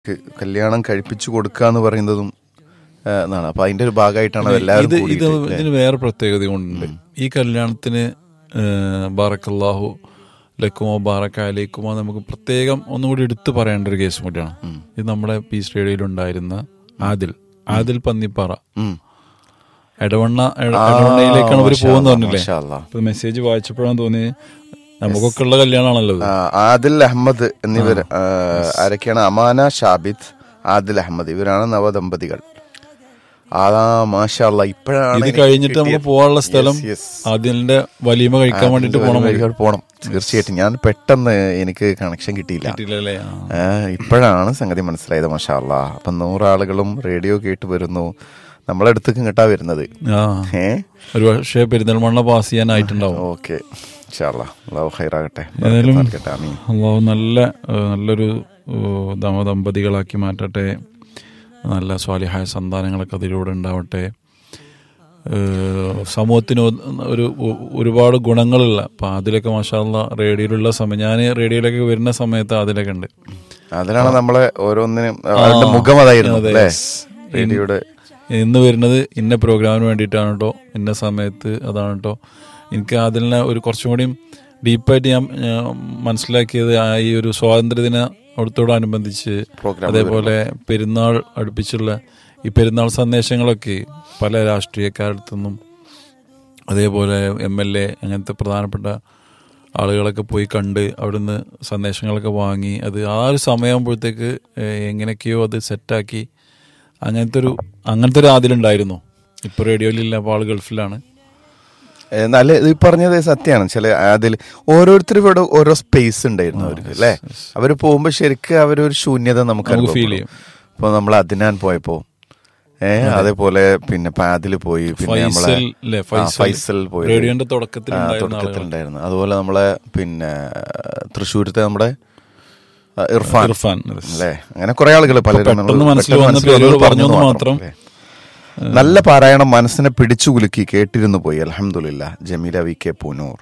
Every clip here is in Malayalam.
ക- കല്യാണം കഴിപ്പിച്ചു കൊടുക്കുക എന്ന് പറയുന്നതും ആ, എന്നാണ് അപ്പൊ അതിന്റെ ഒരു ഭാഗമായിട്ടാണ് ഇത് എല്ലാവരും ഇത് കൂടിയിട്ട് അല്ലേ? ഇതിന് വേറെ പ്രത്യേകത കൊണ്ടുണ്ട് ഈ കല്യാണത്തിന് ബാറക്കല്ലാഹു ലക്കുമോ ബാറക്ക അലൈക്കുമോ നമുക്ക് പ്രത്യേകം ഒന്നുകൂടി എടുത്തു പറയേണ്ട ഒരു കേസ് കൂടിയാണ് ഇത് നമ്മുടെ പീസ് റേഡിയോയിൽ ഉണ്ടായിരുന്ന ആദിൽ ആദിൽ പന്നിപ്പാറ ഉം. എടവണ്ണ എട- ആ, എടവണ്ണയിലേക്കാണ് ഇവർ മാഷാ പോകുന്ന അല്ലാ, പറഞ്ഞില്ലേ മാഷാ അല്ലാ. ഇപ്പൊ മെസ്സേജ് വായിച്ചപ്പോഴാണ് തോന്നി നമുക്കൊക്കെ ഉള്ള കല്യാണമാണല്ലോ ഇത് ആ, ആദിൽ അഹമ്മദ് എന്നിവർ ആ, ആരൊക്കെയാണ് അമാന ഷാബിദ് ആദിൽ അഹമ്മദ് ഇവരാണ് നവദമ്പതികൾ ആ മാഷല്ല ഇപ്പോഴാണ് ഇത് എനിക്ക് കഴിഞ്ഞിട്ട് നമുക്ക് കിട്ടിയത്. പോകാനുള്ള സ്ഥലം Yes, yes. ആദ്യന്റെ വലിയമ കഴിക്കാൻ വേണ്ടിട്ട് പോകണം വഴികൾ പോണം തീർച്ചയായിട്ടും ഞാൻ പെട്ടെന്ന് എനിക്ക് കണക്ഷൻ കിട്ടിയില്ല കിട്ടിയില്ലല്ലേ ആ. ആ, ഇപ്പോഴാണ് സംഗതി മനസ്സിലായത് മാഷാല്ല അപ്പൊ നൂറാളുകളും റേഡിയോ കേട്ട് വരുന്നു നമ്മളടുത്തേക്ക് ഇങ്ങട്ടാ വരുന്നത് ആ ഏ ഒരു പക്ഷേ പെരിന്തൽമണ്ണ പാസ് ചെയ്യാനായിട്ടുണ്ടാവും ഓക്കെ അള്ളാഹു ഹൈറാകട്ടെ ഏതായാലും ബർക്കത്താക്കട്ടെ. ആമീൻ. അള്ളാഹു നല്ല ഏഹ്, നല്ലൊരു ഏഹ്, ദമ ദമ്പതികളാക്കി മാറ്റട്ടെ നല്ല സ്വാലിഹായ സന്താനങ്ങളൊക്കെ അതിലൂടെ ഉണ്ടാവട്ടെ ഏഹ്, സമൂഹത്തിന് ഒ- ഒരു ഒ- ഒരുപാട് ഗുണങ്ങളുള്ള അപ്പം അതിലൊക്കെ മാഷാല്ല റേഡിയോയിലുള്ള സമയം ഞാൻ റേഡിയോയിലൊക്കെ വരുന്ന സമയത്ത് അതിലൊക്കെ ഉണ്ട് അതിലാണ് നമ്മളെ ഓരോന്നിനും അവരുടെ മുഖം അതായിരുന്നു അതെ. അല്ലേ റേഡിയോയുടെ ഇന്ന് വരുന്നത് ഇന്ന പ്രോഗ്രാമിന് വേണ്ടിയിട്ടാണ് കേട്ടോ ഇന്ന സമയത്ത് അതാണ് കേട്ടോ എനിക്ക് അതിനെ ഒരു കുറച്ചും കൂടിയും ഡീപ്പായിട്ട് ഞാൻ ഞാൻ മനസ്സിലാക്കിയത് ആ ഈ ഒരു സ്വാതന്ത്ര്യദിനത്തോടനുബന്ധിച്ച് പ്രോഗ്രാം അതേപോലെ പെരുന്നാൾ അടുപ്പിച്ചുള്ള ഈ പെരുന്നാൾ സന്ദേശങ്ങളൊക്കെ പല രാഷ്ട്രീയക്കാരുടെ നിന്നും അതേപോലെ എം എൽ എ അങ്ങനത്തെ പ്രധാനപ്പെട്ട ആളുകളൊക്കെ പോയി കണ്ട് അവിടുന്ന് സന്ദേശങ്ങളൊക്കെ വാങ്ങി അത് ആ ഒരു സമയമാകുമ്പോഴത്തേക്ക് എങ്ങനെയൊക്കെയോ അത് സെറ്റാക്കി അങ്ങനത്തെ ഒരു അങ്ങനത്തെ ഒരു ആദിലുണ്ടായിരുന്നു ഇപ്പോൾ റേഡിയോയിലില്ല അപ്പോൾ ആൾ ഗൾഫിലാണ് ഏ, നല്ല ഈ പറഞ്ഞത് സത്യമാണ് ചില അതിൽ ഓരോരുത്തരും ഇവിടെ ഓരോ സ്പേസ് ഉണ്ടായിരുന്നു അവർക്ക് അല്ലേ അവര് പോകുമ്പോ ശരിക്കും അവരൊരു ശൂന്യത നമുക്ക് നമുക്ക് feel അനുഭവപ്പെടും. ഇപ്പൊ നമ്മൾ അദ്നാൻ പോയപ്പോ ഏഹ് അതേപോലെ പിന്നെ പാതിൽ പോയി പിന്നെ നമ്മളെ ഫൈസൽ അല്ലേ ആ, ഫൈസൽ ഫൈസൽ പോയി റേഡിയോന്റെ തുടക്കത്തിൽ ഉണ്ടായിരുന്ന ആളുകൾ തുടക്കത്തിലുണ്ടായിരുന്നു അതുപോലെ നമ്മളെ പിന്നെ തൃശ്ശൂരത്തെ നമ്മുടെ ആ, ഇർഫാൻ ഇർഫാൻ അല്ലേ അങ്ങനെ കുറെ ആളുകൾ പലരും പെട്ടെന്ന് നമ്മൾ മനസ്സിൽ പെട്ടെന്ന് വന്ന മനസ്സിൽ പേരുകൾ വന്നത് പറഞ്ഞെന്ന് പറഞ്ഞെന്ന് മാത്രം. അല്ലേ? നല്ല പാരായണം മനസ്സിനെ പിടിച്ചു കുലുക്കി കേട്ടിരുന്നു പോയി അലഹമുല്ല ജമീല വി കെ പൂനൂർ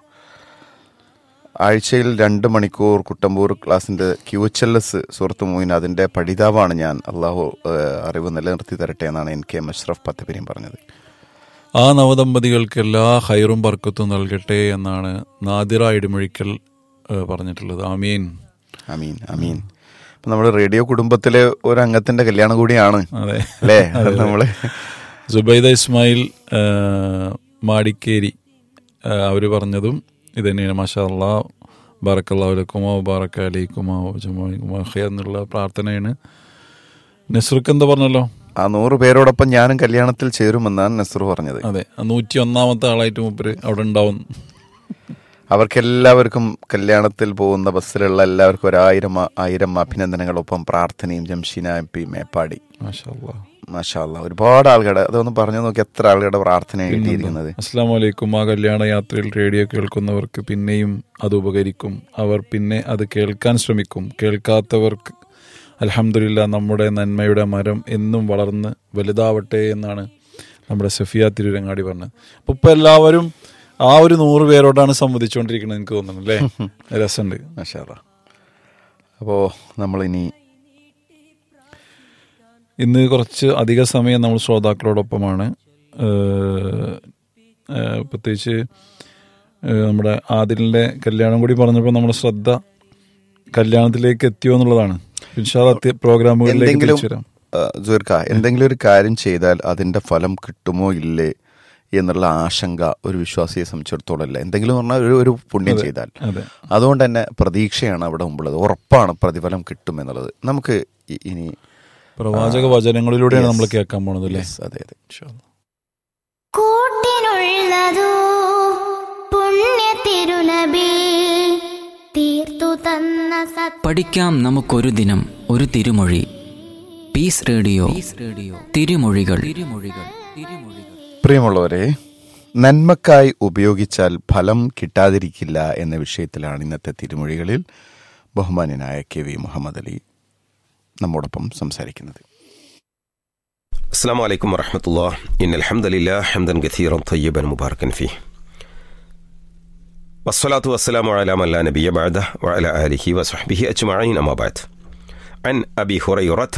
ആഴ്ചയിൽ രണ്ട് മണിക്കൂർ കുട്ടമ്പൂർ ക്ലാസിന്റെ ക്യു എച്ച് എൽ എസ് സുഹൃത്ത് മൂയിൻ അതിന്റെ പഠിതാവാണ് ഞാൻ അള്ളാഹു ഏഹ്, അറിവ് നിലനിർത്തി തരട്ടെ എന്നാണ് എൻ കെ മഷ്റഫ് പത്തപിരിയും പറഞ്ഞത് ആ നവദമ്പതികൾക്ക് എല്ലാ ഹൈറും ബർക്കത്തും നൽകട്ടെ എന്നാണ് നാദിറ ഇടിമൊഴിക്കൽ ഏഹ്, പറഞ്ഞിട്ടുള്ളത് ആമീൻ അമീൻ അമീൻ അപ്പൊ നമ്മുടെ റേഡിയോ കുടുംബത്തിലെ ഒരു അംഗത്തിന്റെ കല്യാണം കൂടിയാണ് അതെ അല്ലേ നമ്മള് സുബൈദ ഇസ്മായിൽ ഏഹ്, മാടിക്കേരി ഏഹ്, അവര് പറഞ്ഞതും ഇത് തന്നെയാണ് മാഷാ അല്ലാ ബാറക്കല്ലാഹുലക്കുമോ ബാറക്ക അലൈക്കുമോ ജുമാ ഖൈർ എന്നുള്ള പ്രാർത്ഥനയാണ് നസ്രുക്ക് എന്താ പറഞ്ഞല്ലോ ആ നൂറ് പേരോടൊപ്പം ഞാനും കല്യാണത്തിൽ ചേരുമെന്നാണ് നസറു പറഞ്ഞത് അതെ നൂറ്റി ഒന്നാമത്തെ ആളായിട്ട് മൂപ്പര് അവിടെ ഉണ്ടാവും അവർക്കെല്ലാവർക്കും കല്യാണത്തിൽ പോകുന്ന ബസ്സിലുള്ള എല്ലാവർക്കും ഒരായിരം ആ- ആയിരം അഭിനന്ദനങ്ങളൊപ്പം പ്രാർത്ഥനയും ജംഷീന എം പി മേപ്പാടി മാഷാ അല്ലാ മാഷാല്ല ഒരുപാട് ആളുകളുടെ അതൊന്ന് പറഞ്ഞു നോക്കി എത്ര ആളുകളുടെ പ്രാർത്ഥന എഴുതിയിരിക്കുന്നത് അസ്സാം വലൈക്കും ആ കല്യാണ യാത്രയിൽ റേഡിയോ കേൾക്കുന്നവർക്ക് പിന്നെയും അത് ഉപകരിക്കും അവർ പിന്നെ അത് കേൾക്കാൻ ശ്രമിക്കും കേൾക്കാത്തവർക്ക് അലഹമില്ല നമ്മുടെ നന്മയുടെ മരം എന്നും വളർന്ന് വലുതാവട്ടെ എന്നാണ് നമ്മുടെ സഫിയ തിരുരങ്ങാടി പറഞ്ഞത് അപ്പൊ ഇപ്പൊ എല്ലാവരും ആ ഒരു നൂറ് പേരോടാണ് സംവദിച്ചുകൊണ്ടിരിക്കുന്നത് എനിക്ക് തോന്നുന്നു അല്ലേ രസമുണ്ട് മാഷാല്ല അപ്പോ നമ്മളിനി ഇന്ന് കുറച്ച് അധിക സമയം നമ്മൾ ശ്രോതാക്കളോടൊപ്പമാണ് ഏഹ്, ഏഹ്, പ്രത്യേകിച്ച് ഏഹ്, നമ്മുടെ ആദിലിന്റെ കല്യാണം കൂടി പറഞ്ഞപ്പോൾ നമ്മുടെ ശ്രദ്ധ കല്യാണത്തിലേക്ക് എത്തിയോ എന്നുള്ളതാണ് ഇൻഷാല്ല പ്രോഗ്രാമുകളിലേക്ക് എന്തെങ്കിലും തിരിച്ചു വരാം ആ, സുഹൃക്ക എന്തെങ്കിലും ഒരു കാര്യം ചെയ്താൽ അതിന്റെ ഫലം കിട്ടുമോ ഇല്ലേ എന്നുള്ള ആശങ്ക ഒരു വിശ്വാസിയെ സംബന്ധിച്ചിടത്തോളം അല്ല എന്തെങ്കിലും പറഞ്ഞാൽ ഒരു ഒരു പുണ്യം ചെയ്താൽ അതെ അതുകൊണ്ട് തന്നെ പ്രതീക്ഷയാണ് അവിടെ മുമ്പുള്ളത് ഉറപ്പാണ് പ്രതിഫലം കിട്ടും എന്നുള്ളത് നമുക്ക് ഇ- ഇനി പ്രവാചക വചനങ്ങളിലൂടെയാണ് നമ്മൾ കേൾക്കാൻ പോണത് അല്ലേ Yes, അതെ അതെ ഇൻഷാ അല്ലാ. കൂട്ടിനുള്ളതോ പുണ്യ തിരുനബി തീർത്തു തന്ന സത് പഠിക്കാം നമുക്കൊരു ദിനം ഒരു തിരുമൊഴി പീസ് റേഡിയോ റേഡിയോ തിരുമൊഴികൾ തിരുമൊഴികൾ തിരുമൊഴികൾ പ്രിയമുള്ളവരെ നന്മക്കായി ഉപയോഗിച്ചാൽ ഫലം കിട്ടാതിരിക്കില്ല എന്ന വിഷയത്തിലാണ് ഇന്നത്തെ തിരുമൊഴികളിൽ ബഹുമാന്യനായ കെ വി മുഹമ്മദ് അലി നമ്മോടൊപ്പം സംസാരിക്കുന്നത് السلام عليكم ورحمة الله إن الحمد لله حمدا كثيرا طيبا مباركا فيه والصلاة والسلام على من لا نبي بعده وعلى آله وصحبه أجمعين أما بعد عن أبي هريرة